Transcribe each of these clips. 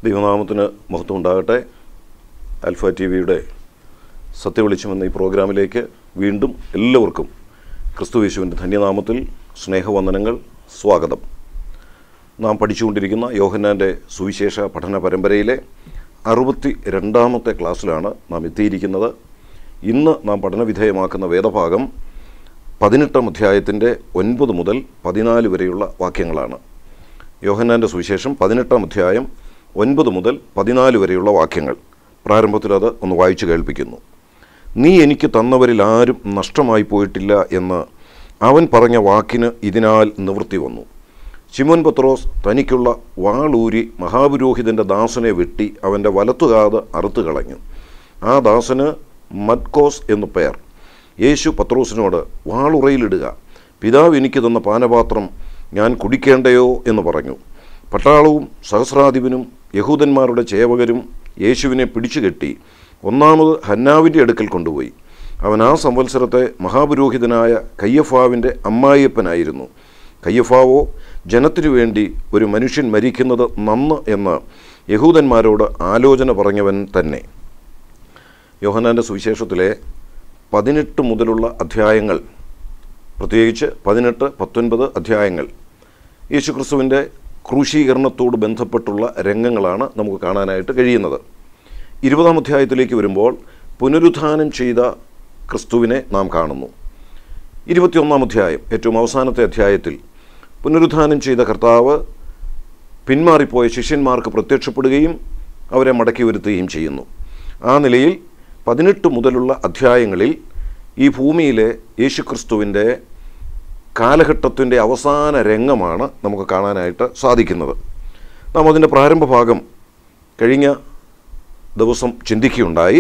ദൈവനാമത്തിന് മഹത്വം ഉണ്ടാകട്ടെ ആൽഫ ടി വിയുടെ സത്യവെളിച്ചം എന്ന ഈ പ്രോഗ്രാമിലേക്ക് വീണ്ടും എല്ലാവർക്കും ക്രിസ്തു യേശുവിൻ്റെ ധന്യനാമത്തിൽ സ്നേഹവന്ദനങ്ങൾ സ്വാഗതം നാം പഠിച്ചുകൊണ്ടിരിക്കുന്ന യോഹന്നാൻ്റെ സുവിശേഷ പഠന പരമ്പരയിലെ അറുപത്തി രണ്ടാമത്തെ ക്ലാസ്സിലാണ് നാം എത്തിയിരിക്കുന്നത് ഇന്ന് നാം പഠനവിധേയമാക്കുന്ന വേദഭാഗം പതിനെട്ടാം അധ്യായത്തിൻ്റെ ഒൻപത് മുതൽ പതിനാല് വരെയുള്ള വാക്യങ്ങളാണ് യോഹന്നാൻ്റെ സുവിശേഷം പതിനെട്ടാം അധ്യായം ഒൻപത് മുതൽ പതിനാല് വരെയുള്ള വാക്യങ്ങൾ പ്രാരംഭത്തിൽ അത് ഒന്ന് വായിച്ചു കേൾപ്പിക്കുന്നു നീ എനിക്ക് തന്നവരിൽ ആരും നഷ്ടമായി പോയിട്ടില്ല എന്ന് അവൻ പറഞ്ഞ വാക്കിന് ഇതിനാൽ നിവൃത്തി വന്നു ശിമോൻ പത്രോസ് തനിക്കുള്ള വാളൂരി മഹാപുരോഹിതൻ്റെ ദാസനെ വെട്ടി അവൻ്റെ വലത്തുകാത് അറുത്തു കളഞ്ഞു ആ ദാസന് മദ്കോസ് എന്നു പേർ യേശു പത്രോസിനോട് വാളുറയിലിടുക പിതാവ് എനിക്ക് തന്ന പാനപാത്രം ഞാൻ കുടിക്കേണ്ടയോ എന്ന് പറഞ്ഞു പട്ടാളവും സഹസ്രാധിപനും യഹൂദന്മാരുടെ ചേവകരും യേശുവിനെ പിടിച്ചുകെട്ടി ഒന്നാമത് ഹന്നാവിൻ്റെ അടുക്കൽ കൊണ്ടുപോയി അവൻ ആ സംവത്സരത്തെ മഹാപുരോഹിതനായ കയ്യഫാവിൻ്റെ അമ്മായിയപ്പനായിരുന്നു കയ്യഫാവോ ജനത്തിനു വേണ്ടി ഒരു മനുഷ്യൻ മരിക്കുന്നത് നന്ന് എന്ന് യഹൂദന്മാരോട് ആലോചന പറഞ്ഞവൻ തന്നെ യോഹനാൻ്റെ സുവിശേഷത്തിലെ പതിനെട്ട് മുതലുള്ള അധ്യായങ്ങൾ പ്രത്യേകിച്ച് പതിനെട്ട് പത്തൊൻപത് അധ്യായങ്ങൾ യേശുക്രിസ്തുവിൻ്റെ ക്രൂശീകരണത്തോട് ബന്ധപ്പെട്ടുള്ള രംഗങ്ങളാണ് നമുക്ക് കാണാനായിട്ട് കഴിയുന്നത് ഇരുപതാം അധ്യായത്തിലേക്ക് വരുമ്പോൾ പുനരുത്ഥാനം ചെയ്ത ക്രിസ്തുവിനെ നാം കാണുന്നു ഇരുപത്തിയൊന്നാം അധ്യായം ഏറ്റവും അവസാനത്തെ അധ്യായത്തിൽ പുനരുത്ഥാനം ചെയ്ത കർത്താവ് പിന്മാറിപ്പോയ ശിഷ്യന്മാർക്ക് പ്രത്യക്ഷപ്പെടുകയും അവരെ മടക്കി വരുത്തുകയും ചെയ്യുന്നു ആ നിലയിൽ പതിനെട്ട് മുതലുള്ള അധ്യായങ്ങളിൽ ഈ ഭൂമിയിലെ യേശുക്രിസ്തുവിൻ്റെ കാലഘട്ടത്തിൻ്റെ അവസാന രംഗമാണ് നമുക്ക് കാണാനായിട്ട് സാധിക്കുന്നത് നാം അതിൻ്റെ പ്രാരംഭ ഭാഗം കഴിഞ്ഞ ദിവസം ചിന്തിക്കുകയുണ്ടായി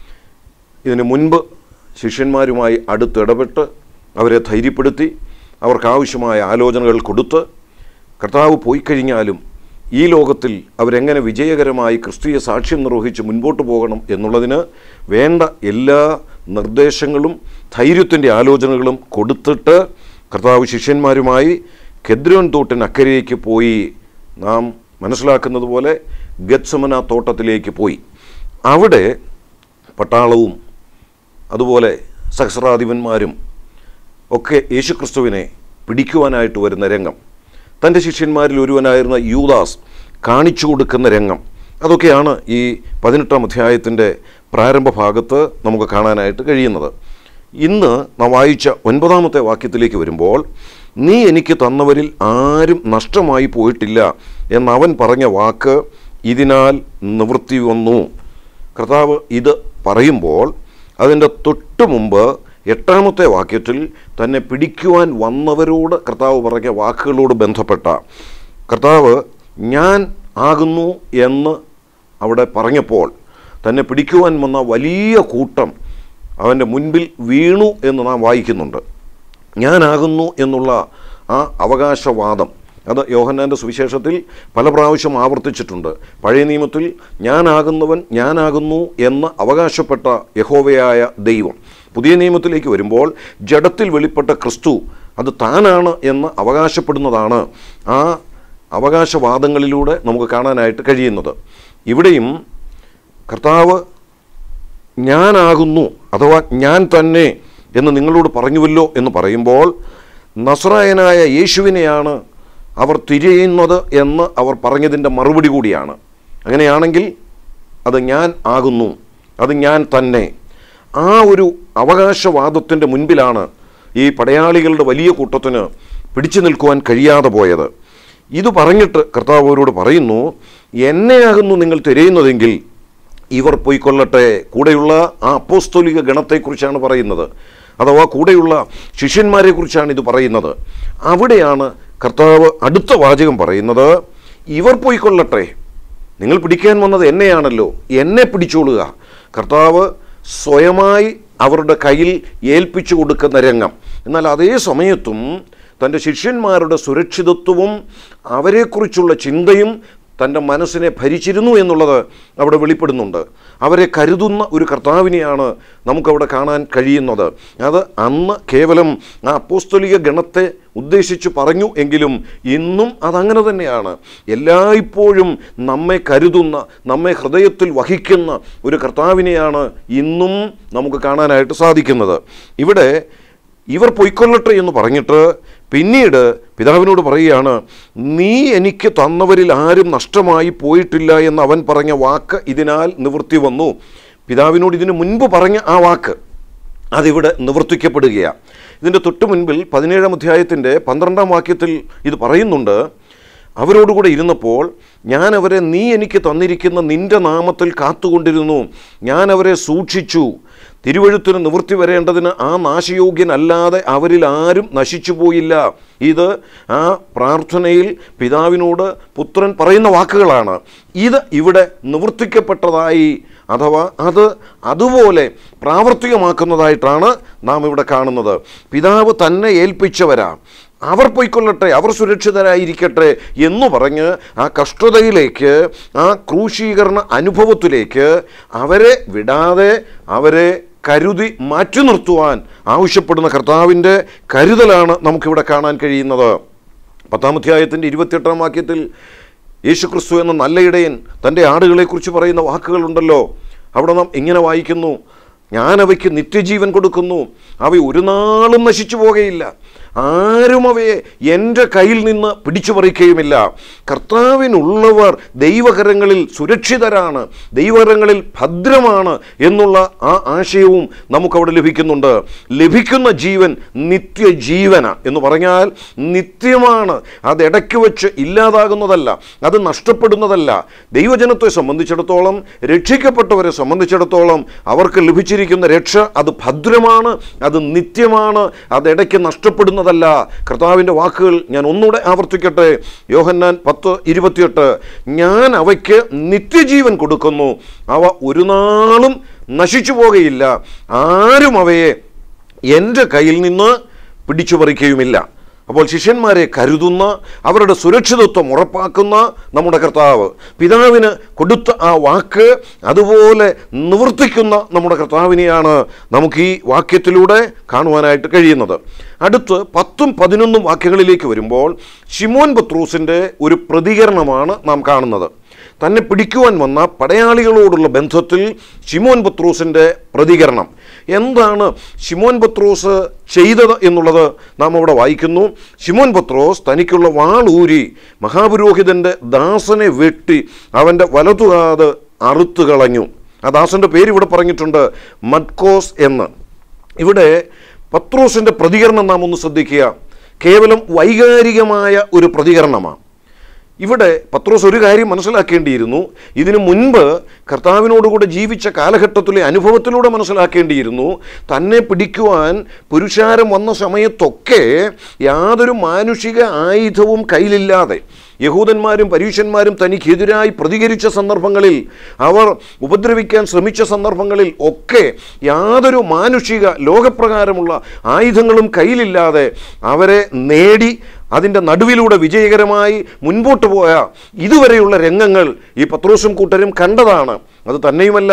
ഇതിന് മുൻപ് ശിഷ്യന്മാരുമായി അടുത്തിടപെട്ട് അവരെ ധൈര്യപ്പെടുത്തി അവർക്കാവശ്യമായ ആലോചനകൾ കൊടുത്ത് കർത്താവ് പോയി കഴിഞ്ഞാലും ഈ ലോകത്തിൽ അവരെങ്ങനെ വിജയകരമായി ക്രിസ്തീയ സാക്ഷ്യം നിർവഹിച്ച് മുൻപോട്ട് പോകണം എന്നുള്ളതിന് വേണ്ട എല്ലാ നിർദ്ദേശങ്ങളും ധൈര്യത്തിൻ്റെ ആലോചനകളും കൊടുത്തിട്ട് കർത്താവ് ശിഷ്യന്മാരുമായി കെദ്രോൻ തോട്ടിനക്കരയ്ക്ക് പോയി നാം മനസ്സിലാക്കുന്നത് പോലെ ഗത്സമന തോട്ടത്തിലേക്ക് പോയി അവിടെ പട്ടാളവും അതുപോലെ സഹസ്രാധിപന്മാരും ഒക്കെ യേശുക്രിസ്തുവിനെ പിടിക്കുവാനായിട്ട് വരുന്ന രംഗം തൻ്റെ ശിഷ്യന്മാരിൽ ഒരുവനായിരുന്ന യൂദാസ് കാണിച്ചു കൊടുക്കുന്ന രംഗം അതൊക്കെയാണ് ഈ പതിനെട്ടാം അധ്യായത്തിൻ്റെ പ്രാരംഭ ഭാഗത്ത് നമുക്ക് കാണാനായിട്ട് കഴിയുന്നത് ഇന്ന് നാം വായിച്ച ഒൻപതാമത്തെ വാക്യത്തിലേക്ക് വരുമ്പോൾ നീ എനിക്ക് തന്നവരിൽ ആരും നഷ്ടമായി പോയിട്ടില്ല എന്നവൻ പറഞ്ഞ വാക്ക് ഇതിനാൽ നിവൃത്തി വന്നു കർത്താവ് ഇത് പറയുമ്പോൾ അതിൻ്റെ തൊട്ട് മുമ്പ് എട്ടാമത്തെ വാക്യത്തിൽ തന്നെ പിടിക്കുവാൻ വന്നവരോട് കർത്താവ് പറഞ്ഞ വാക്കുകളോട് ബന്ധപ്പെട്ട കർത്താവ് ഞാൻ ആകുന്നു എന്ന് അവിടെ പറഞ്ഞപ്പോൾ തന്നെ പിടിക്കുവാൻ വന്ന വലിയ കൂട്ടം അവൻ്റെ മുൻപിൽ വീണു എന്ന് നാം വായിക്കുന്നുണ്ട് ഞാനാകുന്നു എന്നുള്ള ആ അവകാശവാദം അത് യോഹന്നാൻ്റെ സുവിശേഷത്തിൽ പല പ്രാവശ്യം ആവർത്തിച്ചിട്ടുണ്ട് പഴയ നിയമത്തിൽ ഞാനാകുന്നവൻ ഞാനാകുന്നു എന്ന് അവകാശപ്പെട്ട യഹോവയായ ദൈവം പുതിയ നിയമത്തിലേക്ക് വരുമ്പോൾ ജഡത്തിൽ വെളിപ്പെട്ട ക്രിസ്തു അത് താനാണ് എന്ന് അവകാശപ്പെടുന്നതാണ് ആ അവകാശവാദങ്ങളിലൂടെ നമുക്ക് കാണാനായിട്ട് കഴിയുന്നത് ഇവിടെയും കർത്താവ് ഞാനാകുന്നു അഥവാ ഞാൻ തന്നെ എന്ന് നിങ്ങളോട് പറഞ്ഞുവല്ലോ എന്ന് പറയുമ്പോൾ നസ്രായനായ യേശുവിനെയാണ് അവർ തിരയുന്നത് എന്ന് അവർ പറഞ്ഞതിൻ്റെ മറുപടി കൂടിയാണ് അങ്ങനെയാണെങ്കിൽ അത് ഞാൻ ആകുന്നു അത് ഞാൻ തന്നെ ആ ഒരു അവകാശവാദത്തിൻ്റെ മുൻപിലാണ് ഈ പടയാളികളുടെ വലിയ കൂട്ടത്തിന് പിടിച്ചു നിൽക്കുവാൻ കഴിയാതെ പോയത് ഇത് പറഞ്ഞിട്ട് കർത്താവ് അവരോട് പറയുന്നു എന്നെയാകുന്നു നിങ്ങൾ തിരയുന്നതെങ്കിൽ ഇവർ പോയിക്കൊള്ളട്ടെ കൂടെയുള്ള ആ അപ്പോസ്തോലിക ഗണത്തെക്കുറിച്ചാണ് പറയുന്നത് അഥവാ കൂടെയുള്ള ശിഷ്യന്മാരെക്കുറിച്ചാണ് ഇത് പറയുന്നത് അവിടെയാണ് കർത്താവ് അടുത്ത വാചകം പറയുന്നത് ഇവർ പോയിക്കൊള്ളട്ടെ നിങ്ങൾ പിടിക്കാൻ വന്നത് എന്നെയാണല്ലോ എന്നെ പിടിച്ചോളുക കർത്താവ് സ്വയമായി അവരുടെ കയ്യിൽ ഏൽപ്പിച്ചു കൊടുക്കുന്ന രംഗം എന്നാൽ അതേ സമയത്തും തൻ്റെ ശിഷ്യന്മാരുടെ സുരക്ഷിതത്വവും അവരെക്കുറിച്ചുള്ള ചിന്തയും തൻ്റെ മനസ്സിനെ ഭരിച്ചിരുന്നു എന്നുള്ളത് അവിടെ വെളിപ്പെടുന്നുണ്ട് അവരെ കരുതുന്ന ഒരു കർത്താവിനെയാണ് നമുക്കവിടെ കാണാൻ കഴിയുന്നത് അത് അന്ന് കേവലം ആ അപ്പോസ്തലിക ഗണത്തെ ഉദ്ദേശിച്ച് പറഞ്ഞു എങ്കിലും ഇന്നും അതങ്ങനെ തന്നെയാണ് എല്ലായ്പ്പോഴും നമ്മെ കരുതുന്ന നമ്മെ ഹൃദയത്തിൽ വഹിക്കുന്ന ഒരു കർത്താവിനെയാണ് ഇന്നും നമുക്ക് കാണാനായിട്ട് സാധിക്കുന്നത് ഇവിടെ ഇവർ പൊയ്ക്കൊള്ളട്ടെ എന്ന് പറഞ്ഞിട്ട് പിന്നീട് പിതാവിനോട് പറയുകയാണ് നീ എനിക്ക് തന്നവരിൽ ആരും നഷ്ടമായി പോയിട്ടില്ല എന്ന് അവൻ പറഞ്ഞ വാക്ക് ഇതിനാൽ നിവൃത്തി വന്നു പിതാവിനോട് ഇതിനു മുൻപ് പറഞ്ഞ ആ വാക്ക് അതിവിടെ നിവർത്തിക്കപ്പെടുകയാണ് ഇതിൻ്റെ തൊട്ട് മുൻപിൽ പതിനേഴാം അധ്യായത്തിൻ്റെ പന്ത്രണ്ടാം വാക്യത്തിൽ ഇത് പറയുന്നുണ്ട് അവരോടുകൂടെ ഇരുന്നപ്പോൾ ഞാൻ അവരെ നീ എനിക്ക് തന്നിരിക്കുന്ന നിന്റെ നാമത്തിൽ കാത്തുകൊണ്ടിരുന്നു ഞാൻ അവരെ സൂക്ഷിച്ചു തിരുവഴുത്തിന് നിവൃത്തി വരേണ്ടതിന് ആ നാശയോഗ്യനല്ലാതെ അവരിൽ ആരും നശിച്ചു പോയില്ല ഇത് ആ പ്രാർത്ഥനയിൽ പിതാവിനോട് പുത്രൻ പറയുന്ന വാക്കുകളാണ് ഇത് ഇവിടെ നിവർത്തിക്കപ്പെട്ടതായി അഥവാ അത് അതുപോലെ പ്രാവർത്തികമാക്കുന്നതായിട്ടാണ് നാം ഇവിടെ കാണുന്നത് പിതാവ് തന്നെ ഏൽപ്പിച്ചവരാ അവർ പൊയ്ക്കൊള്ളട്ടെ അവർ സുരക്ഷിതരായിരിക്കട്ടെ എന്ന് പറഞ്ഞ് ആ കഷ്ടതയിലേക്ക് ആ ക്രൂശീകരണ അനുഭവത്തിലേക്ക് അവരെ വിടാതെ അവരെ കരുതി മാറ്റി നിർത്തുവാൻ ആവശ്യപ്പെടുന്ന കർത്താവിൻ്റെ കരുതലാണ് നമുക്കിവിടെ കാണാൻ കഴിയുന്നത് പത്താം അധ്യായത്തിൻ്റെ ഇരുപത്തിയെട്ടാം വാക്യത്തിൽ യേശുക്രിസ്തു എന്ന നല്ല ഇടയൻ തൻ്റെ ആടുകളെക്കുറിച്ച് പറയുന്ന വാക്കുകളുണ്ടല്ലോ അവിടെ നാം ഇങ്ങനെ വായിക്കുന്നു ഞാൻ അവയ്ക്ക് നിത്യജീവൻ കൊടുക്കുന്നു അവ ഒരു നാളും നശിച്ചു പോകുകയില്ല ആരും അവയെ എൻ്റെ കയ്യിൽ നിന്ന് പിടിച്ചു പറിക്കുകയുമില്ല കർത്താവിനുള്ളവർ ദൈവകരങ്ങളിൽ സുരക്ഷിതരാണ് ദൈവകരങ്ങളിൽ ഭദ്രമാണ് എന്നുള്ള ആ ആശയവും നമുക്കവിടെ ലഭിക്കുന്നുണ്ട് ലഭിക്കുന്ന ജീവൻ നിത്യജീവന എന്ന് പറഞ്ഞാൽ നിത്യമാണ് അത് ഇടയ്ക്ക് വെച്ച് ഇല്ലാതാകുന്നതല്ല അത് നഷ്ടപ്പെടുന്നതല്ല ദൈവജനത്തെ സംബന്ധിച്ചിടത്തോളം രക്ഷിക്കപ്പെട്ടവരെ സംബന്ധിച്ചിടത്തോളം അവർക്ക് ലഭിച്ചിരിക്കുന്ന രക്ഷ അത് ഭദ്രമാണ് അത് നിത്യമാണ് അത് ഇടയ്ക്ക് നഷ്ടപ്പെടുന്നതല്ല കർത്താവിൻ്റെ വാക്കുകൾ ഞാൻ ഒന്നുകൂടെ ആവർത്തിക്കട്ടെ യോഹന്നാൻ പത്ത് ഇരുപത്തിയെട്ട് ഞാൻ അവയ്ക്ക് നിത്യജീവൻ കൊടുക്കുന്നു അവ ഒരു നാളും നശിച്ചു പോകുകയില്ല ആരും അവയെ എൻ്റെ കയ്യിൽ നിന്ന് പിടിച്ചു പറിക്കുകയുമില്ല അപ്പോൾ ശിഷ്യന്മാരെ കരുതുന്ന അവരുടെ സുരക്ഷിതത്വം ഉറപ്പാക്കുന്ന നമ്മുടെ കർത്താവ് പിതാവിന് കൊടുത്ത ആ വാക്ക് അതുപോലെ നിവർത്തിക്കുന്ന നമ്മുടെ കർത്താവിനെയാണ് നമുക്ക് ഈ വാക്യത്തിലൂടെ കാണുവാനായിട്ട് കഴിയുന്നത് അടുത്ത് പത്തും പതിനൊന്നും വാക്യങ്ങളിലേക്ക് വരുമ്പോൾ ഷിമോൻ പത്രൂസിൻ്റെ ഒരു പ്രതികരണമാണ് നാം കാണുന്നത് തന്നെ പിടിക്കുവാൻ വന്ന പടയാളികളോടുള്ള ബന്ധത്തിൽ ഷിമോൻ പത്രൂസിൻ്റെ പ്രതികരണം എന്താണ് ഷിമോൻ പത്രോസ് ചെയ്തത് എന്നുള്ളത് നാം അവിടെ വായിക്കുന്നു ഷിമോൻ പത്രോസ് തനിക്കുള്ള വാളൂരി മഹാപുരോഹിതൻ്റെ ദാസനെ വെട്ടി അവൻ്റെ വലതുകാത് അറുത്തു കളഞ്ഞു ആ ദാസൻ്റെ പേര് ഇവിടെ പറഞ്ഞിട്ടുണ്ട് മഡ്കോസ് എന്ന് ഇവിടെ പത്രോസിൻ്റെ പ്രതികരണം നാം ഒന്ന് ശ്രദ്ധിക്കുക കേവലം വൈകാരികമായ ഒരു പ്രതികരണമാണ് ഇവിടെ പത്രോസ് ഒരു കാര്യം മനസ്സിലാക്കേണ്ടിയിരുന്നു ഇതിനു മുൻപ് കർത്താവിനോടുകൂടെ ജീവിച്ച കാലഘട്ടത്തിലെ അനുഭവത്തിലൂടെ മനസ്സിലാക്കേണ്ടിയിരുന്നു തന്നെ പിടിക്കുവാൻ പുരുഷാരം വന്ന സമയത്തൊക്കെ യാതൊരു മാനുഷിക ആയുധവും കയ്യിലില്ലാതെ യഹൂദന്മാരും പരീക്ഷന്മാരും തനിക്കെതിരായി പ്രതികരിച്ച സന്ദർഭങ്ങളിൽ അവർ ഉപദ്രവിക്കാൻ ശ്രമിച്ച സന്ദർഭങ്ങളിൽ ഒക്കെ യാതൊരു മാനുഷിക ലോകപ്രകാരമുള്ള ആയുധങ്ങളും കയ്യിലില്ലാതെ അവരെ നേടി അതിൻ്റെ നടുവിലൂടെ വിജയകരമായി മുൻപോട്ട് പോയ ഇതുവരെയുള്ള രംഗങ്ങൾ ഈ പത്രോസും കൂട്ടരും കണ്ടതാണ് അത് തന്നെയുമല്ല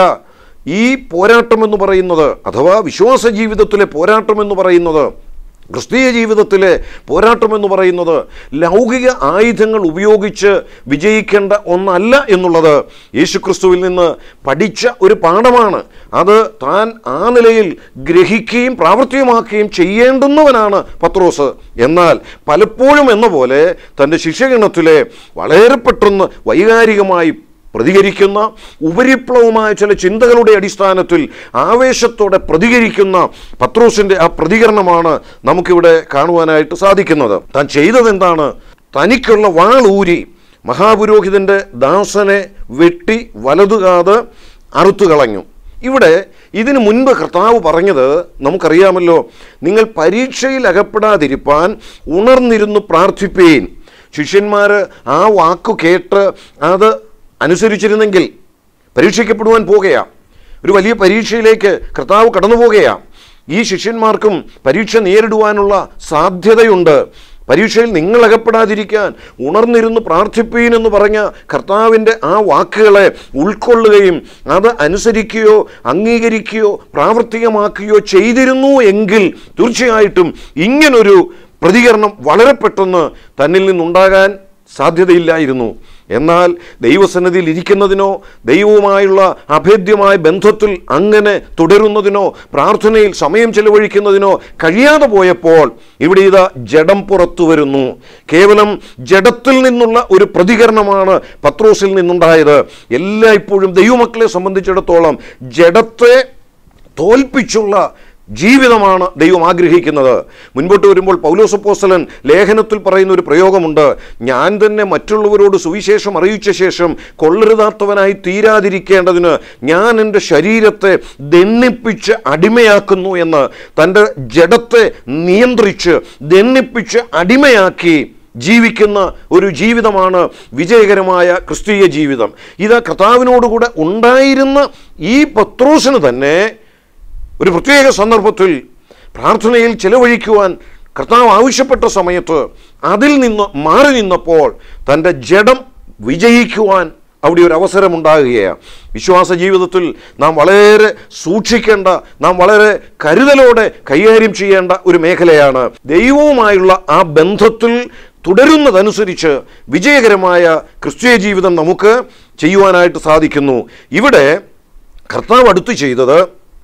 ഈ പോരാട്ടം എന്ന് പറയുന്നത് അഥവാ വിശ്വാസ ജീവിതത്തിലെ പോരാട്ടം എന്ന് പറയുന്നത് ക്രിസ്തീയ ജീവിതത്തിലെ പോരാട്ടം എന്ന് പറയുന്നത് ലൗകിക ആയുധങ്ങൾ ഉപയോഗിച്ച് വിജയിക്കേണ്ട ഒന്നല്ല എന്നുള്ളത് യേശുക്രിസ്തുവിൽ നിന്ന് പഠിച്ച ഒരു പാഠമാണ് അത് താൻ ആ നിലയിൽ ഗ്രഹിക്കുകയും പ്രാവർത്തികമാക്കുകയും ചെയ്യേണ്ടുന്നവനാണ് പത്രോസ് എന്നാൽ പലപ്പോഴും എന്ന പോലെ തൻ്റെ ശിഷ്യഗണത്തിലെ വളരെ പെട്ടെന്ന് വൈകാരികമായി പ്രതികരിക്കുന്ന ഉപരിപ്ലവമായ ചില ചിന്തകളുടെ അടിസ്ഥാനത്തിൽ ആവേശത്തോടെ പ്രതികരിക്കുന്ന പത്രോസിൻ്റെ ആ പ്രതികരണമാണ് നമുക്കിവിടെ കാണുവാനായിട്ട് സാധിക്കുന്നത് താൻ ചെയ്തത് എന്താണ് തനിക്കുള്ള വാളൂരി മഹാപുരോഹിതൻ്റെ ദാസനെ വെട്ടി വലതുകാത് അറുത്തു കളഞ്ഞു ഇവിടെ ഇതിനു മുൻപ് കർത്താവ് പറഞ്ഞത് നമുക്കറിയാമല്ലോ നിങ്ങൾ പരീക്ഷയിൽ അകപ്പെടാതിരിപ്പാൻ ഉണർന്നിരുന്നു പ്രാർത്ഥിപ്പീൻ ശിഷ്യന്മാർ ആ വാക്കു കേട്ട് അത് അനുസരിച്ചിരുന്നെങ്കിൽ പരീക്ഷിക്കപ്പെടുവാൻ പോകുകയാണ് ഒരു വലിയ പരീക്ഷയിലേക്ക് കർത്താവ് കടന്നു പോകുകയാണ് ഈ ശിഷ്യന്മാർക്കും പരീക്ഷ നേരിടുവാനുള്ള സാധ്യതയുണ്ട് പരീക്ഷയിൽ നിങ്ങൾ അകപ്പെടാതിരിക്കാൻ ഉണർന്നിരുന്ന് പ്രാർത്ഥിപ്പീൻ എന്ന് പറഞ്ഞ കർത്താവിൻ്റെ ആ വാക്കുകളെ ഉൾക്കൊള്ളുകയും അത് അനുസരിക്കുകയോ അംഗീകരിക്കുകയോ പ്രാവർത്തികമാക്കുകയോ ചെയ്തിരുന്നു എങ്കിൽ തീർച്ചയായിട്ടും ഇങ്ങനൊരു പ്രതികരണം വളരെ പെട്ടെന്ന് തന്നിൽ നിന്നുണ്ടാകാൻ സാധ്യതയില്ലായിരുന്നു എന്നാൽ ദൈവസന്നിധിയിൽ ഇരിക്കുന്നതിനോ ദൈവവുമായുള്ള അഭേദ്യമായ ബന്ധത്തിൽ അങ്ങനെ തുടരുന്നതിനോ പ്രാർത്ഥനയിൽ സമയം ചെലവഴിക്കുന്നതിനോ കഴിയാതെ പോയപ്പോൾ ഇവിടെ ഇതാ ജഡം പുറത്തു വരുന്നു കേവലം ജഡത്തിൽ നിന്നുള്ള ഒരു പ്രതികരണമാണ് പത്രോസിൽ നിന്നുണ്ടായത് എല്ലായ്പ്പോഴും ദൈവമക്കളെ സംബന്ധിച്ചിടത്തോളം ജഡത്തെ തോൽപ്പിച്ചുള്ള ജീവിതമാണ് ദൈവം ആഗ്രഹിക്കുന്നത് മുൻപോട്ട് വരുമ്പോൾ പൗലോസപ്പോസ്തലൻ ലേഖനത്തിൽ പറയുന്ന ഒരു പ്രയോഗമുണ്ട് ഞാൻ തന്നെ മറ്റുള്ളവരോട് സുവിശേഷം അറിയിച്ച ശേഷം കൊള്ളരുതാത്തവനായി തീരാതിരിക്കേണ്ടതിന് ഞാൻ എൻ്റെ ശരീരത്തെ ദണ്ണിപ്പിച്ച് അടിമയാക്കുന്നു എന്ന് തൻ്റെ ജഡത്തെ നിയന്ത്രിച്ച് ദണ്ണിപ്പിച്ച് അടിമയാക്കി ജീവിക്കുന്ന ഒരു ജീവിതമാണ് വിജയകരമായ ക്രിസ്തീയ ജീവിതം ഇത് കർത്താവിനോടുകൂടെ ഉണ്ടായിരുന്ന ഈ പത്രോസിന് തന്നെ ഒരു പ്രത്യേക സന്ദർഭത്തിൽ പ്രാർത്ഥനയിൽ ചെലവഴിക്കുവാൻ കർത്താവ് ആവശ്യപ്പെട്ട സമയത്ത് അതിൽ നിന്ന് മാറി നിന്നപ്പോൾ തൻ്റെ ജഡം വിജയിക്കുവാൻ അവിടെ ഒരു അവസരമുണ്ടാകുകയാണ് വിശ്വാസ ജീവിതത്തിൽ നാം വളരെ സൂക്ഷിക്കേണ്ട നാം വളരെ കരുതലോടെ കൈകാര്യം ചെയ്യേണ്ട ഒരു മേഖലയാണ് ദൈവവുമായുള്ള ആ ബന്ധത്തിൽ തുടരുന്നതനുസരിച്ച് വിജയകരമായ ക്രിസ്തീയ ജീവിതം നമുക്ക് ചെയ്യുവാനായിട്ട് സാധിക്കുന്നു ഇവിടെ കർത്താവ് അടുത്ത് ചെയ്തത്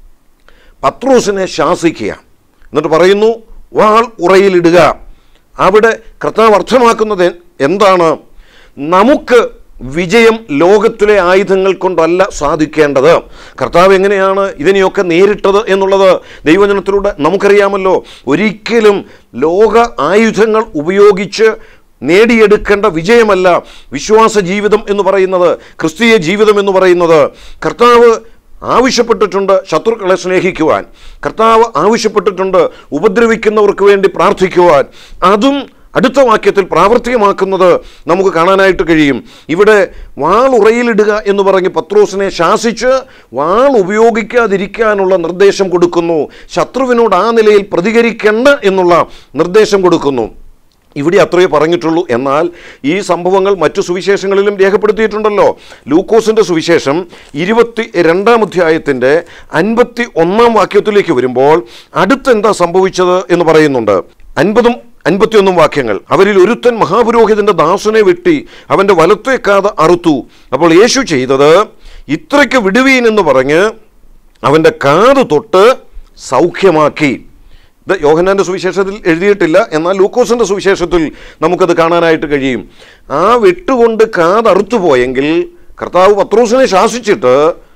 പത്രോസിനെ ശാസിക്കുക എന്നിട്ട് പറയുന്നു വാൾ ഉറയിലിടുക അവിടെ കർത്താവ് അർത്ഥമാക്കുന്നത് എന്താണ് നമുക്ക് വിജയം ലോകത്തിലെ ആയുധങ്ങൾ കൊണ്ടല്ല സാധിക്കേണ്ടത് കർത്താവ് എങ്ങനെയാണ് ഇതിനെയൊക്കെ നേരിട്ടത് എന്നുള്ളത് ദൈവജനത്തിലൂടെ നമുക്കറിയാമല്ലോ ഒരിക്കലും ലോക ആയുധങ്ങൾ ഉപയോഗിച്ച് നേടിയെടുക്കേണ്ട വിജയമല്ല വിശ്വാസ ജീവിതം എന്ന് പറയുന്നത് ക്രിസ്തീയ ജീവിതം എന്ന് പറയുന്നത് കർത്താവ് ആവശ്യപ്പെട്ടിട്ടുണ്ട് ശത്രുക്കളെ സ്നേഹിക്കുവാൻ കർത്താവ് ആവശ്യപ്പെട്ടിട്ടുണ്ട് ഉപദ്രവിക്കുന്നവർക്ക് വേണ്ടി പ്രാർത്ഥിക്കുവാൻ അതും അടുത്ത വാക്യത്തിൽ പ്രാവർത്തികമാക്കുന്നത് നമുക്ക് കാണാനായിട്ട് കഴിയും ഇവിടെ വാൾ ഉറയിലിടുക എന്ന് പറഞ്ഞ് പത്രോസിനെ ശാസിച്ച് വാൾ ഉപയോഗിക്കാതിരിക്കാനുള്ള നിർദ്ദേശം കൊടുക്കുന്നു ശത്രുവിനോട് ആ നിലയിൽ പ്രതികരിക്കേണ്ട എന്നുള്ള നിർദ്ദേശം കൊടുക്കുന്നു ഇവിടെ അത്രയേ പറഞ്ഞിട്ടുള്ളൂ എന്നാൽ ഈ സംഭവങ്ങൾ മറ്റു സുവിശേഷങ്ങളിലും രേഖപ്പെടുത്തിയിട്ടുണ്ടല്ലോ ലൂക്കോസിൻ്റെ സുവിശേഷം ഇരുപത്തി രണ്ടാം അധ്യായത്തിൻ്റെ അൻപത്തി ഒന്നാം വാക്യത്തിലേക്ക് വരുമ്പോൾ അടുത്തെന്താ സംഭവിച്ചത് എന്ന് പറയുന്നുണ്ട് അൻപതും അൻപത്തിയൊന്നും വാക്യങ്ങൾ അവരിൽ ഒരുത്തൻ മഹാപുരോഹിതന്റെ ദാസനെ വെട്ടി അവൻ്റെ വലത്തെ കാത് അറുത്തു അപ്പോൾ യേശു ചെയ്തത് ഇത്രയ്ക്ക് വിടുവീൻ എന്ന് പറഞ്ഞ് അവൻ്റെ കാത് തൊട്ട് സൗഖ്യമാക്കി ഇത് യോഹന്നാൻ്റെ സുവിശേഷത്തിൽ എഴുതിയിട്ടില്ല എന്നാൽ ലൂക്കോസിൻ്റെ സുവിശേഷത്തിൽ നമുക്കത് കാണാനായിട്ട് കഴിയും ആ വെട്ടുകൊണ്ട് കാതറുത്തു പോയെങ്കിൽ കർത്താവ് പത്രോസിനെ ശാസിച്ചിട്ട്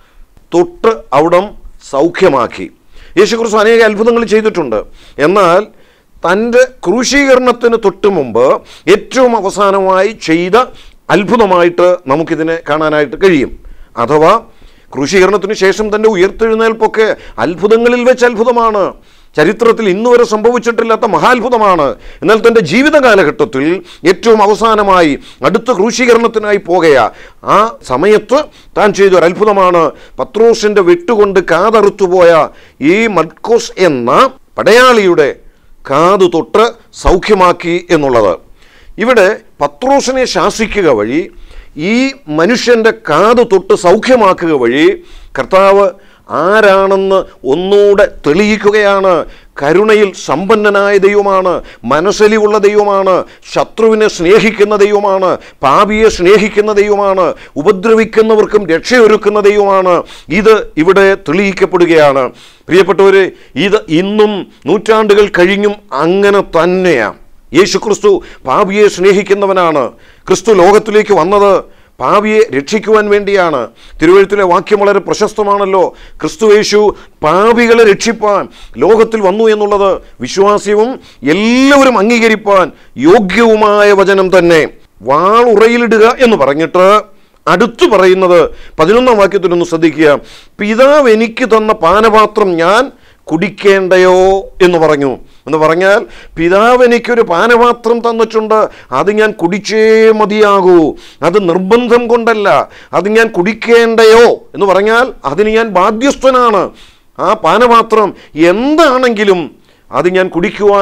തൊട്ട് അവിടം സൗഖ്യമാക്കി യേശുക്രിസ്തു അനേക അത്ഭുതങ്ങൾ ചെയ്തിട്ടുണ്ട് എന്നാൽ തൻ്റെ ക്രൂശീകരണത്തിന് തൊട്ട് മുമ്പ് ഏറ്റവും അവസാനമായി ചെയ്ത അത്ഭുതമായിട്ട് നമുക്കിതിനെ കാണാനായിട്ട് കഴിയും അഥവാ ക്രൂശീകരണത്തിന് ശേഷം തൻ്റെ ഉയർത്തെഴുന്നേൽപ്പൊക്കെ അത്ഭുതങ്ങളിൽ വെച്ച് അത്ഭുതമാണ് ചരിത്രത്തിൽ ഇന്നുവരെ സംഭവിച്ചിട്ടില്ലാത്ത മഹാത്ഭുതമാണ് എന്നാൽ തൻ്റെ ജീവിത കാലഘട്ടത്തിൽ ഏറ്റവും അവസാനമായി അടുത്ത ക്രൂശീകരണത്തിനായി പോകുക ആ സമയത്ത് താൻ ചെയ്ത ഒരു അത്ഭുതമാണ് പത്രോസിൻ്റെ വെട്ടുകൊണ്ട് കാതറുത്തുപോയ ഈ മഡ്കോസ് എന്ന പടയാളിയുടെ കാതു തൊട്ട് സൗഖ്യമാക്കി എന്നുള്ളത് ഇവിടെ പത്രോസിനെ ശാസിക്കുക വഴി ഈ മനുഷ്യൻ്റെ കാത് തൊട്ട് സൗഖ്യമാക്കുക വഴി കർത്താവ് ആരാണെന്ന് ഒന്നുകൂടെ തെളിയിക്കുകയാണ് കരുണയിൽ സമ്പന്നനായ ദൈവമാണ് മനസ്സലിവുള്ള ദൈവമാണ് ശത്രുവിനെ സ്നേഹിക്കുന്ന ദൈവമാണ് പാപിയെ സ്നേഹിക്കുന്ന ദൈവമാണ് ഉപദ്രവിക്കുന്നവർക്കും രക്ഷയൊരുക്കുന്ന ദൈവമാണ് ഇത് ഇവിടെ തെളിയിക്കപ്പെടുകയാണ് പ്രിയപ്പെട്ടവരെ ഇത് ഇന്നും നൂറ്റാണ്ടുകൾ കഴിഞ്ഞും അങ്ങനെ തന്നെയാണ് യേശു ക്രിസ്തു പാപിയെ സ്നേഹിക്കുന്നവനാണ് ക്രിസ്തു ലോകത്തിലേക്ക് വന്നത് പാപിയെ രക്ഷിക്കുവാൻ വേണ്ടിയാണ് തിരുവഴുത്തിലെ വാക്യം വളരെ പ്രശസ്തമാണല്ലോ ക്രിസ്തു യേശു പാപികളെ രക്ഷിപ്പാൻ ലോകത്തിൽ വന്നു എന്നുള്ളത് വിശ്വാസ്യവും എല്ലാവരും അംഗീകരിപ്പാൻ യോഗ്യവുമായ വചനം തന്നെ വാൾ ഉറയിലിടുക എന്ന് പറഞ്ഞിട്ട് അടുത്തു പറയുന്നത് പതിനൊന്നാം വാക്യത്തിലൊന്ന് ശ്രദ്ധിക്കുക പിതാവ് എനിക്ക് തന്ന പാനപാത്രം ഞാൻ കുടിക്കേണ്ടയോ എന്ന് പറഞ്ഞു എന്ന് പറഞ്ഞാൽ പിതാവ് എനിക്കൊരു പാനപാത്രം തന്നിട്ടുണ്ട് അത് ഞാൻ കുടിച്ചേ മതിയാകൂ അത് നിർബന്ധം കൊണ്ടല്ല അത് ഞാൻ കുടിക്കേണ്ടയോ എന്ന് പറഞ്ഞാൽ അതിന് ഞാൻ ബാധ്യസ്ഥനാണ് ആ പാനപാത്രം എന്താണെങ്കിലും അത് ഞാൻ കുടിക്കുവാൻ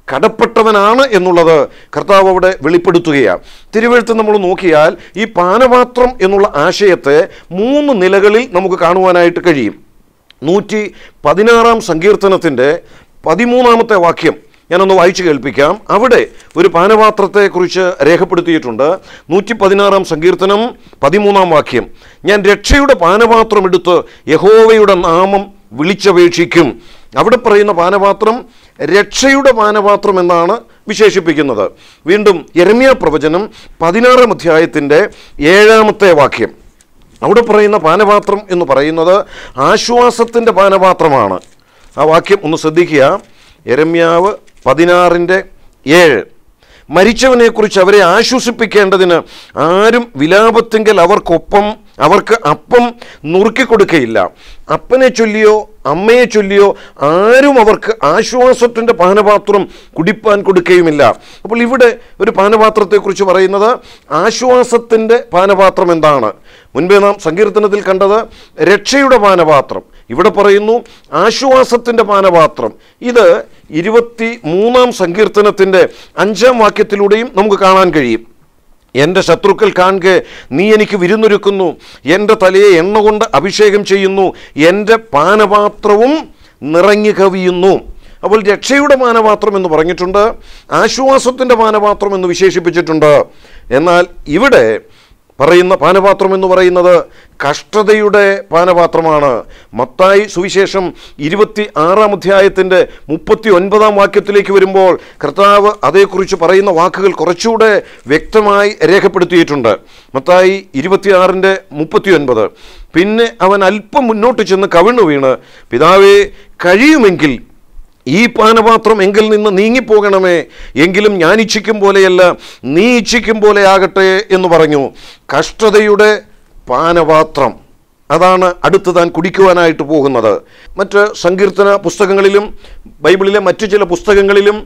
കടപ്പെട്ടവനാണ് എന്നുള്ളത് കർത്താവ് അവിടെ വെളിപ്പെടുത്തുകയാണ് തിരുവഴുത്ത് നമ്മൾ നോക്കിയാൽ ഈ പാനപാത്രം എന്നുള്ള ആശയത്തെ മൂന്ന് നിലകളിൽ നമുക്ക് കാണുവാനായിട്ട് കഴിയും നൂറ്റി പതിനാറാം സങ്കീർത്തനത്തിൻ്റെ പതിമൂന്നാമത്തെ വാക്യം ഞാനൊന്ന് വായിച്ചു കേൾപ്പിക്കാം അവിടെ ഒരു പാനപാത്രത്തെക്കുറിച്ച് രേഖപ്പെടുത്തിയിട്ടുണ്ട് നൂറ്റി പതിനാറാം സങ്കീർത്തനം പതിമൂന്നാം വാക്യം ഞാൻ രക്ഷയുടെ പാനപാത്രം എടുത്ത് യഹോവയുടെ നാമം വിളിച്ചപേക്ഷിക്കും അവിടെ പറയുന്ന പാനപാത്രം രക്ഷയുടെ പാനപാത്രം എന്നാണ് വിശേഷിപ്പിക്കുന്നത് വീണ്ടും യരമ്യ പ്രവചനം പതിനാറാം അധ്യായത്തിൻ്റെ ഏഴാമത്തെ വാക്യം അവിടെ പറയുന്ന പാനപാത്രം എന്ന് പറയുന്നത് ആശ്വാസത്തിൻ്റെ പാനപാത്രമാണ് ആ വാക്യം ഒന്ന് ശ്രദ്ധിക്കുക യരമ്യാവ് പതിനാറിൻ്റെ ഏഴ് മരിച്ചവനെക്കുറിച്ച് അവരെ ആശ്വസിപ്പിക്കേണ്ടതിന് ആരും വിലാപത്തെങ്കിൽ അവർക്കൊപ്പം അവർക്ക് അപ്പം നുറുക്കിക്കൊടുക്കയില്ല അപ്പനെ ചൊല്ലിയോ അമ്മയെ ചൊല്ലിയോ ആരും അവർക്ക് ആശ്വാസത്തിൻ്റെ പാനപാത്രം കുടിപ്പാൻ കൊടുക്കുകയുമില്ല അപ്പോൾ ഇവിടെ ഒരു പാനപാത്രത്തെക്കുറിച്ച് പറയുന്നത് ആശ്വാസത്തിൻ്റെ പാനപാത്രം എന്താണ് മുൻപേ നാം സങ്കീർത്തനത്തിൽ കണ്ടത് രക്ഷയുടെ പാനപാത്രം ഇവിടെ പറയുന്നു ആശ്വാസത്തിൻ്റെ പാനപാത്രം ഇത് ഇരുപത്തി മൂന്നാം സങ്കീർത്തനത്തിൻ്റെ അഞ്ചാം വാക്യത്തിലൂടെയും നമുക്ക് കാണാൻ കഴിയും എൻ്റെ ശത്രുക്കൾ കാണുക നീ എനിക്ക് വിരുന്നൊരുക്കുന്നു എൻ്റെ തലയെ എണ്ണ കൊണ്ട് അഭിഷേകം ചെയ്യുന്നു എൻ്റെ പാനപാത്രവും നിറഞ്ഞു കവിയുന്നു അപ്പോൾ രക്ഷയുടെ പാനപാത്രം എന്ന് പറഞ്ഞിട്ടുണ്ട് ആശ്വാസത്തിൻ്റെ പാനപാത്രം എന്ന് വിശേഷിപ്പിച്ചിട്ടുണ്ട് എന്നാൽ ഇവിടെ പറയുന്ന പാനപാത്രം എന്ന് പറയുന്നത് കഷ്ടതയുടെ പാനപാത്രമാണ് മത്തായി സുവിശേഷം ഇരുപത്തി ആറാം അധ്യായത്തിൻ്റെ മുപ്പത്തി ഒൻപതാം വാക്യത്തിലേക്ക് വരുമ്പോൾ കർത്താവ് അതേക്കുറിച്ച് പറയുന്ന വാക്കുകൾ കുറച്ചുകൂടെ വ്യക്തമായി രേഖപ്പെടുത്തിയിട്ടുണ്ട് മത്തായി ഇരുപത്തിയാറിൻ്റെ മുപ്പത്തി ഒൻപത് പിന്നെ അവൻ അല്പം മുന്നോട്ട് ചെന്ന് കവിണ്ണു വീണ് പിതാവേ കഴിയുമെങ്കിൽ ഈ പാനപാത്രം എങ്കിൽ നിന്ന് നീങ്ങിപ്പോകണമേ എങ്കിലും ഞാൻ ഇച്ഛിക്കും പോലെയല്ല നീ ഇച്ഛിക്കും പോലെ ആകട്ടെ എന്ന് പറഞ്ഞു കഷ്ടതയുടെ പാനപാത്രം അതാണ് അടുത്ത് താൻ കുടിക്കുവാനായിട്ട് പോകുന്നത് മറ്റ് സങ്കീർത്തന പുസ്തകങ്ങളിലും ബൈബിളിലെ മറ്റു ചില പുസ്തകങ്ങളിലും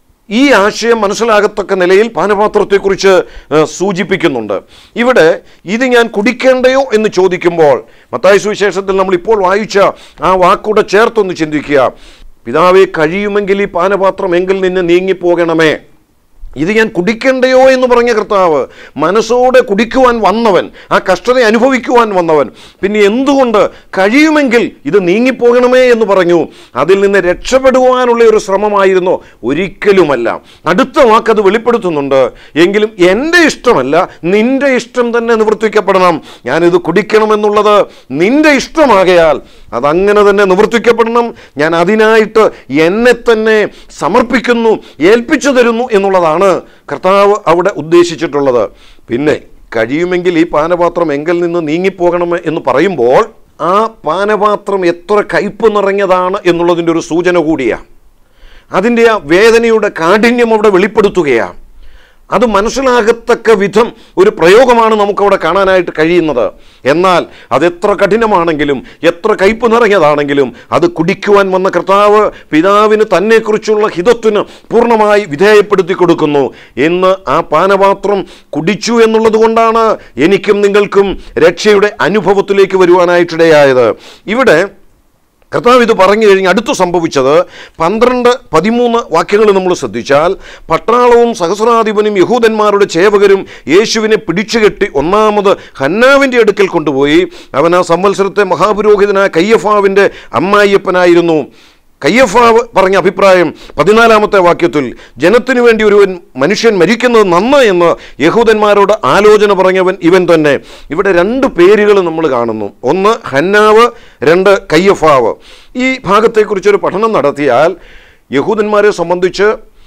ഈ ആശയം മനസ്സിലാകത്തക്ക നിലയിൽ പാനപാത്രത്തെക്കുറിച്ച് ഏഹ്, സൂചിപ്പിക്കുന്നുണ്ട് ഇവിടെ ഇത് ഞാൻ കുടിക്കേണ്ടയോ എന്ന് ചോദിക്കുമ്പോൾ മത്തായ സുവിശേഷത്തിൽ നമ്മൾ ഇപ്പോൾ വായിച്ച ആ വാക്കൂടെ ചേർത്തൊന്ന് ചിന്തിക്കുക പിതാവെ കഴിയുമെങ്കിൽ ഈ പാനപാത്രം എങ്കിൽ നിന്ന് നീങ്ങിപ്പോകണമേ ഇത് ഞാൻ കുടിക്കണ്ടയോ എന്ന് പറഞ്ഞ കർത്താവ് മനസ്സോടെ കുടിക്കുവാൻ വന്നവൻ ആ കഷ്ടത അനുഭവിക്കുവാൻ വന്നവൻ പിന്നെ എന്തുകൊണ്ട് കഴിയുമെങ്കിൽ ഇത് നീങ്ങിപ്പോകണമേ എന്ന് പറഞ്ഞു അതിൽ നിന്ന് രക്ഷപ്പെടുവാനുള്ള ഒരു ശ്രമമായിരുന്നു ഒരിക്കലുമല്ല അടുത്ത വാക്കത് വെളിപ്പെടുത്തുന്നുണ്ട് എങ്കിലും എൻ്റെ ഇഷ്ടമല്ല നിന്റെ ഇഷ്ടം തന്നെ നിവർത്തിക്കപ്പെടണം ഞാനിത് കുടിക്കണമെന്നുള്ളത് നിന്റെ ഇഷ്ടമാകയാൽ അതങ്ങനെ തന്നെ നിവർത്തിക്കപ്പെടണം ഞാൻ അതിനായിട്ട് എന്നെ തന്നെ സമർപ്പിക്കുന്നു ഏൽപ്പിച്ചു തരുന്നു എന്നുള്ളതാണ് കർത്താവ് അവിടെ ഉദ്ദേശിച്ചിട്ടുള്ളത് പിന്നെ കഴിയുമെങ്കിൽ ഈ പാനപാത്രം എങ്കിൽ നിന്ന് നീങ്ങിപ്പോകണം എന്ന് പറയുമ്പോൾ ആ പാനപാത്രം എത്ര കയ്പ് നിറഞ്ഞതാണ് എന്നുള്ളതിൻ്റെ ഒരു സൂചന കൂടിയാണ് അതിൻ്റെ ആ വേദനയുടെ കാഠിന്യം അവിടെ വെളിപ്പെടുത്തുകയാണ് അത് മനസ്സിലാകത്തക്ക വിധം ഒരു പ്രയോഗമാണ് നമുക്കവിടെ കാണാനായിട്ട് കഴിയുന്നത് എന്നാൽ അതെത്ര കഠിനമാണെങ്കിലും എത്ര കയ്പ് നിറഞ്ഞതാണെങ്കിലും അത് കുടിക്കുവാൻ വന്ന കർത്താവ് പിതാവിന് തന്നെക്കുറിച്ചുള്ള ഹിതത്തിന് പൂർണ്ണമായി വിധേയപ്പെടുത്തി കൊടുക്കുന്നു എന്ന് ആ പാനപാത്രം കുടിച്ചു എന്നുള്ളത് കൊണ്ടാണ് എനിക്കും നിങ്ങൾക്കും രക്ഷയുടെ അനുഭവത്തിലേക്ക് വരുവാനായിട്ടിടയായത് ഇവിടെ കർത്താവ് ഇത് പറഞ്ഞു കഴിഞ്ഞ് അടുത്ത് സംഭവിച്ചത് പന്ത്രണ്ട് പതിമൂന്ന് വാക്യങ്ങൾ നമ്മൾ ശ്രദ്ധിച്ചാൽ പട്ടാളവും സഹസ്രാധിപനും യഹൂദന്മാരുടെ ചേവകരും യേശുവിനെ പിടിച്ചുകെട്ടി ഒന്നാമത് ഹന്നാവിൻ്റെ അടുക്കൽ കൊണ്ടുപോയി അവൻ ആ സംവത്സരത്തെ മഹാപുരോഹിതനായ കയ്യഫാവിൻ്റെ അമ്മായിയപ്പനായിരുന്നു കയ്യഫാവ് പറഞ്ഞ അഭിപ്രായം പതിനാലാമത്തെ വാക്യത്തിൽ ജനത്തിനു വേണ്ടി ഒരു മനുഷ്യൻ മരിക്കുന്നത് നന്ന് എന്ന് യഹൂദന്മാരോട് ആലോചന പറഞ്ഞവൻ ഇവൻ തന്നെ ഇവിടെ രണ്ട് പേരുകൾ നമ്മൾ കാണുന്നു ഒന്ന് ഹന്നാവ് രണ്ട് കയ്യഫാവ് ഈ ഭാഗത്തെക്കുറിച്ചൊരു പഠനം നടത്തിയാൽ യഹൂദന്മാരെ സംബന്ധിച്ച്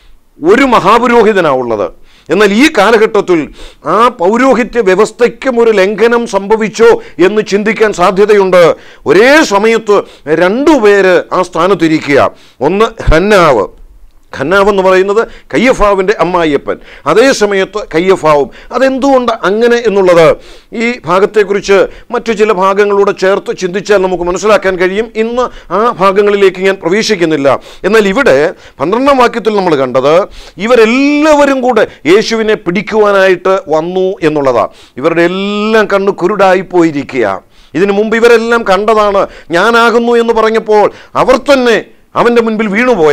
ഒരു മഹാപുരോഹിതനാണ് ഉള്ളത് എന്നാൽ ഈ കാലഘട്ടത്തിൽ ആ പൗരോഹിത്യ വ്യവസ്ഥയ്ക്കും ഒരു ലംഘനം സംഭവിച്ചോ എന്ന് ചിന്തിക്കാൻ സാധ്യതയുണ്ട് ഒരേ സമയത്ത് രണ്ടുപേര് ആ സ്ഥാനത്തിരിക്കുക ഒന്ന് ഹന്നാവ് ഖന്നാവ് എന്ന് പറയുന്നത് കയ്യഫാവിൻ്റെ അമ്മായിയപ്പൻ അതേ സമയത്ത് കയ്യഫാവും അതെന്തുകൊണ്ട് അങ്ങനെ എന്നുള്ളത് ഈ ഭാഗത്തെക്കുറിച്ച് മറ്റു ചില ഭാഗങ്ങളൂടെ ചേർത്ത് ചിന്തിച്ചാൽ നമുക്ക് മനസ്സിലാക്കാൻ കഴിയും ഇന്ന് ആ ഭാഗങ്ങളിലേക്ക് ഞാൻ പ്രവേശിക്കുന്നില്ല എന്നാൽ ഇവിടെ പന്ത്രണ്ടാം വാക്യത്തിൽ നമ്മൾ കണ്ടത് ഇവരെല്ലാവരും കൂടെ യേശുവിനെ പിടിക്കുവാനായിട്ട് വന്നു എന്നുള്ളതാണ് ഇവരുടെ എല്ലാം കണ്ണ് കുരുടായി പോയിരിക്കുക ഇതിനു മുമ്പ് ഇവരെല്ലാം കണ്ടതാണ് ഞാനാകുന്നു എന്ന് പറഞ്ഞപ്പോൾ അവർ തന്നെ അവൻ്റെ മുൻപിൽ വീണുപോയത്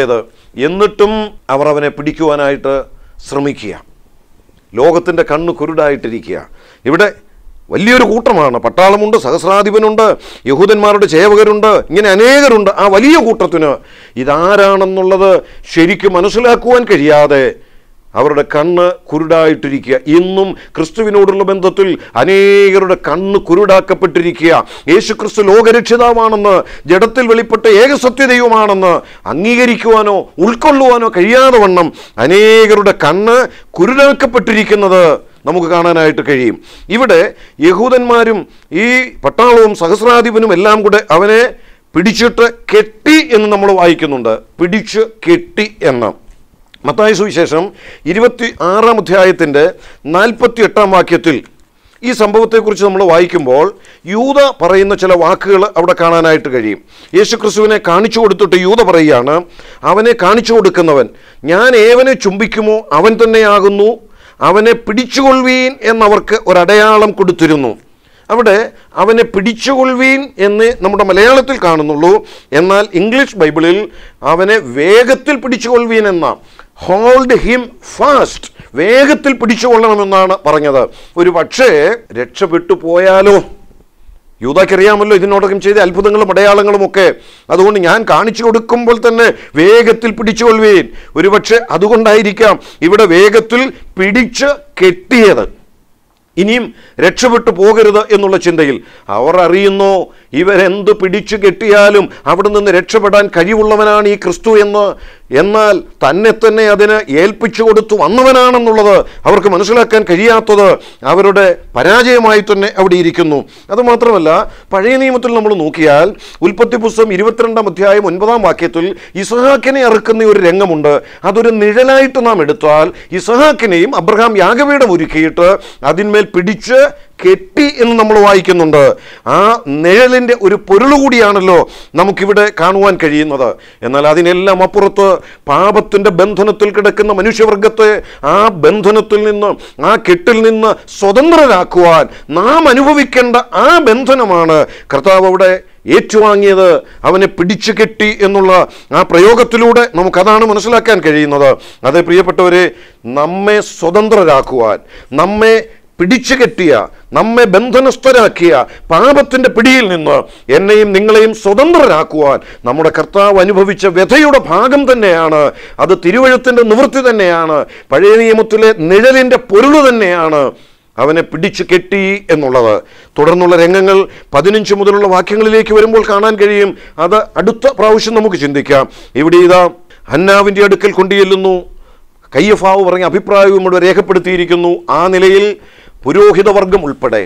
എന്നിട്ടും അവർ അവനെ പിടിക്കുവാനായിട്ട് ശ്രമിക്കുക ലോകത്തിൻ്റെ കണ്ണ് കുരുടായിട്ടിരിക്കുക ഇവിടെ വലിയൊരു കൂട്ടമാണ് പട്ടാളമുണ്ട് സഹസ്രാധിപനുണ്ട് യഹൂദന്മാരുടെ സേവകരുണ്ട് ഇങ്ങനെ അനേകരുണ്ട് ആ വലിയ കൂട്ടത്തിന് ഇതാരാണെന്നുള്ളത് ശരിക്കും മനസ്സിലാക്കുവാൻ കഴിയാതെ അവരുടെ കണ്ണ് കുരുടായിട്ടിരിക്കുക ഇന്നും ക്രിസ്തുവിനോടുള്ള ബന്ധത്തിൽ അനേകരുടെ കണ്ണ് കുരുടാക്കപ്പെട്ടിരിക്കുക യേശു ക്രിസ്തു ലോകരക്ഷിതാവാണെന്ന് ജഡത്തിൽ വെളിപ്പെട്ട ഏകസത്യദൈവമാണെന്ന് അംഗീകരിക്കുവാനോ ഉൾക്കൊള്ളുവാനോ കഴിയാതെ വണ്ണം അനേകരുടെ കണ്ണ് കുരുടാക്കപ്പെട്ടിരിക്കുന്നത് നമുക്ക് കാണാനായിട്ട് കഴിയും ഇവിടെ യഹൂദന്മാരും ഈ പട്ടാളവും സഹസ്രാധിപനും എല്ലാം കൂടെ അവനെ പിടിച്ചിട്ട് കെട്ടി എന്ന് നമ്മൾ വായിക്കുന്നുണ്ട് പിടിച്ച് കെട്ടി എന്ന് മത്തായ സുവിശേഷം ഇരുപത്തി ആറാം അധ്യായത്തിൻ്റെ നാൽപ്പത്തി എട്ടാം വാക്യത്തിൽ ഈ സംഭവത്തെക്കുറിച്ച് നമ്മൾ വായിക്കുമ്പോൾ യൂത പറയുന്ന ചില വാക്കുകൾ അവിടെ കാണാനായിട്ട് കഴിയും യേശു ക്രിസ്തുവിനെ കാണിച്ചു കൊടുത്തിട്ട് യൂത പറയുകയാണ് അവനെ കാണിച്ചു കൊടുക്കുന്നവൻ ഞാൻ ഏവനെ ചുംബിക്കുമോ അവൻ തന്നെയാകുന്നു അവനെ പിടിച്ചുകൊള്ളുവീൻ എന്നവർക്ക് ഒരടയാളം കൊടുത്തിരുന്നു അവിടെ അവനെ പിടിച്ചുകൊള്ളുവീൻ എന്ന് നമ്മുടെ മലയാളത്തിൽ കാണുന്നുള്ളൂ എന്നാൽ ഇംഗ്ലീഷ് ബൈബിളിൽ അവനെ വേഗത്തിൽ പിടിച്ചുകൊള്ളുവീൻ എന്ന ഹോൾഡ് ഹിം ഫാസ്റ്റ് വേഗത്തിൽ പിടിച്ചുകൊള്ളണമെന്നാണ് പറഞ്ഞത് ഒരു പക്ഷേ രക്ഷപ്പെട്ടു പോയാലോ യൂതാക്കറിയാമല്ലോ ഇതിനോടകം ചെയ്ത അത്ഭുതങ്ങളും അടയാളങ്ങളും ഒക്കെ അതുകൊണ്ട് ഞാൻ കാണിച്ചു കൊടുക്കുമ്പോൾ തന്നെ വേഗത്തിൽ പിടിച്ചുകൊള്ളുവീൻ ഒരുപക്ഷെ അതുകൊണ്ടായിരിക്കാം ഇവിടെ വേഗത്തിൽ പിടിച്ച് കെട്ടിയത് ഇനിയും രക്ഷപ്പെട്ടു പോകരുത് എന്നുള്ള ചിന്തയിൽ അവർ അറിയുന്നു ഇവരെന്ത് പിടിച്ചു കെട്ടിയാലും അവിടെ നിന്ന് രക്ഷപ്പെടാൻ കഴിവുള്ളവനാണ് ഈ ക്രിസ്തു എന്ന് എന്നാൽ തന്നെ തന്നെ അതിന് ഏൽപ്പിച്ചു കൊടുത്തു വന്നവനാണെന്നുള്ളത് അവർക്ക് മനസ്സിലാക്കാൻ കഴിയാത്തത് അവരുടെ പരാജയമായി തന്നെ അവിടെ ഇരിക്കുന്നു അതുമാത്രമല്ല പഴയ നിയമത്തിൽ നമ്മൾ നോക്കിയാൽ ഉൽപ്പത്തി പുസ്തകം ഇരുപത്തിരണ്ടാം അധ്യായം ഒൻപതാം വാക്യത്തിൽ ഇസഹാക്കിനെ അറുക്കുന്ന ഒരു രംഗമുണ്ട് അതൊരു നിഴലായിട്ട് നാം എടുത്താൽ ഇസഹാക്കിനെയും അബ്രഹാം യാഗപീഠം ഒരുക്കിയിട്ട് അതിന്മേൽ പിടിച്ച് കെട്ടി എന്ന് നമ്മൾ വായിക്കുന്നുണ്ട് ആ നിഴലിൻ്റെ ഒരു പൊരുൾ കൂടിയാണല്ലോ നമുക്കിവിടെ കാണുവാൻ കഴിയുന്നത് എന്നാൽ അതിനെല്ലാം അപ്പുറത്ത് പാപത്തിൻ്റെ ബന്ധനത്തിൽ കിടക്കുന്ന മനുഷ്യവർഗത്തെ ആ ബന്ധനത്തിൽ നിന്ന് ആ കെട്ടിൽ നിന്ന് സ്വതന്ത്രരാക്കുവാൻ നാം അനുഭവിക്കേണ്ട ആ ബന്ധനമാണ് കർത്താവ് അവിടെ ഏറ്റുവാങ്ങിയത് അവനെ പിടിച്ചു കെട്ടി എന്നുള്ള ആ പ്രയോഗത്തിലൂടെ നമുക്കതാണ് മനസ്സിലാക്കാൻ കഴിയുന്നത് അതെ പ്രിയപ്പെട്ടവരെ നമ്മെ സ്വതന്ത്രരാക്കുവാൻ നമ്മെ പിടിച്ചു കെട്ടിയ നമ്മെ ബന്ധനസ്ഥരാക്കിയ പാപത്തിൻ്റെ പിടിയിൽ നിന്ന് എന്നെയും നിങ്ങളെയും സ്വതന്ത്രരാക്കുവാൻ നമ്മുടെ കർത്താവ് അനുഭവിച്ച വ്യഥയുടെ ഭാഗം തന്നെയാണ് അത് തിരുവഴുത്തിൻ്റെ നിവൃത്തി തന്നെയാണ് പഴയ നിയമത്തിലെ നിഴലിൻ്റെ പൊരുൾ തന്നെയാണ് അവനെ പിടിച്ചു കെട്ടി എന്നുള്ളത് തുടർന്നുള്ള രംഗങ്ങൾ പതിനഞ്ച് മുതലുള്ള വാക്യങ്ങളിലേക്ക് വരുമ്പോൾ കാണാൻ കഴിയും അത് അടുത്ത പ്രാവശ്യം നമുക്ക് ചിന്തിക്കാം ഇവിടെ ഇതാ ഹന്നാവിൻ്റെ അടുക്കൽ കൊണ്ടുചെല്ലുന്നു കയ്യഫാവ് പറഞ്ഞ അഭിപ്രായവും ഇവിടെ രേഖപ്പെടുത്തിയിരിക്കുന്നു ആ നിലയിൽ പുരോഹിതവർഗം ഉൾപ്പെടെ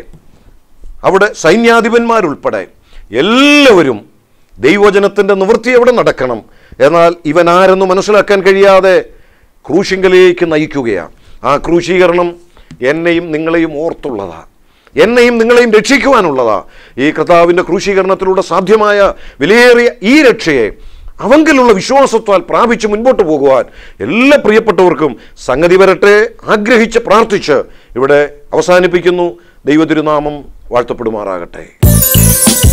അവിടെ സൈന്യാധിപന്മാരുൾപ്പെടെ എല്ലാവരും ദൈവജനത്തിൻ്റെ നിവൃത്തി എവിടെ നടക്കണം എന്നാൽ ഇവൻ ആരെന്ന് മനസ്സിലാക്കാൻ കഴിയാതെ ക്രൂശിങ്കലേക്ക് നയിക്കുകയാണ് ആ ക്രൂശീകരണം എന്നെയും നിങ്ങളെയും ഓർത്തുള്ളതാ എന്നെയും നിങ്ങളെയും രക്ഷിക്കുവാനുള്ളതാ ഈ കർത്താവിൻ്റെ ക്രൂശീകരണത്തിലൂടെ സാധ്യമായ വിലയേറിയ ഈ രക്ഷയെ അവങ്കിലുള്ള വിശ്വാസത്താൽ പ്രാപിച്ച് മുൻപോട്ട് പോകുവാൻ എല്ലാ പ്രിയപ്പെട്ടവർക്കും സംഗതി വരട്ടെ ആഗ്രഹിച്ച് പ്രാർത്ഥിച്ച് ഇവിടെ അവസാനിപ്പിക്കുന്നു ദൈവതിരുനാമം വാഴ്ത്തപ്പെടുമാറാകട്ടെ